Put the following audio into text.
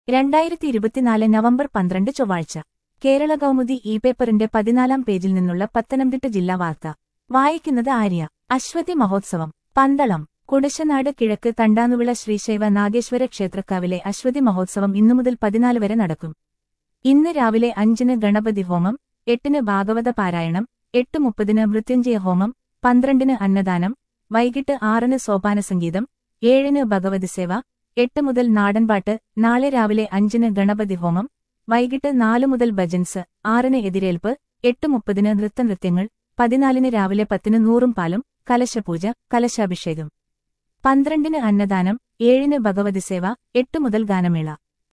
രണ്ടായിരത്തി ഇരുപത്തിനാല് നവംബർ പന്ത്രണ്ട് ചൊവ്വാഴ്ച കേരള കൗമുദി ഇ പേപ്പറിന്റെ പതിനാലാം പേജിൽ നിന്നുള്ള പത്തനംതിട്ട ജില്ലാ വാർത്ത വായിക്കുന്നത് ആര്യ അശ്വതി മഹോത്സവം പന്തളം കുടശനാട് കിഴക്ക് തണ്ടാനുവിള ശ്രീശൈവ നാഗേശ്വര ക്ഷേത്രക്കാവിലെ അശ്വതി മഹോത്സവം ഇന്നു മുതൽ പതിനാല് വരെ നടക്കും ഇന്ന് രാവിലെ അഞ്ചിന് ഗണപതി ഹോമം എട്ടിന് ഭാഗവത പാരായണം എട്ട് മുപ്പതിന് മൃത്യുഞ്ജയ ഹോമം പന്ത്രണ്ടിന് അന്നദാനം വൈകിട്ട് ആറിന് സോപാനസംഗീതം ഏഴിന് ഭഗവതി സേവ എട്ട് മുതൽ നാടൻപാട്ട് നാളെ രാവിലെ അഞ്ചിന് ഗണപതി ഹോമം വൈകിട്ട് നാലു മുതൽ ഭജൻസ് ആറിന് എതിരേൽപ്പ് എട്ട് മുപ്പതിന് നൃത്തനൃത്യങ്ങൾ പതിനാലിന് രാവിലെ പത്തിന് നൂറും പാലും കലശപൂജ കലശാഭിഷേകം പന്ത്രണ്ടിന് അന്നദാനം ഏഴിന് ഭഗവതി സേവ എട്ട് മുതൽ ഗാനമേള